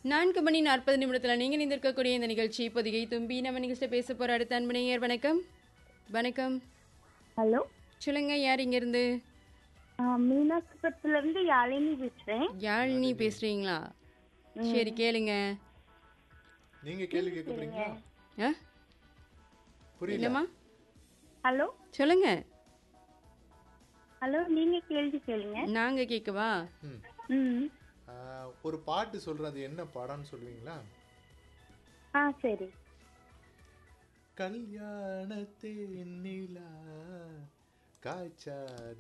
நான்கு மணி நாற்பது நிமிடத்தில் நீங்கள் நிந்திருக்கக்கூடிய இந்த நிகழ்ச்சி பொதிகை தும்பி நம்ம நிகழ்ச்சியில் பேச போகிற அடுத்த அன்பனையர் வணக்கம் வணக்கம் ஹலோ சொல்லுங்க யார் இங்கேருந்து மீனாசுபத்துல இருந்து யாழினி பேசுறேன் யாழினி பேசுகிறீங்களா சரி கேளுங்க நீங்க கேள்வி கேட்க போறீங்களா ஆ புரியல என்னம்மா ஹலோ சொல்லுங்க ஹலோ நீங்க கேள்வி கேளுங்க நாங்கள் கேட்கவா ம். ம் ஆ, ஒரு பாட்டு சொல்றது அது என்ன படம்னு சொல்லுவீங்களா ஆ சரி கல்யாணத்தேன் நிலா காய்ச்சாத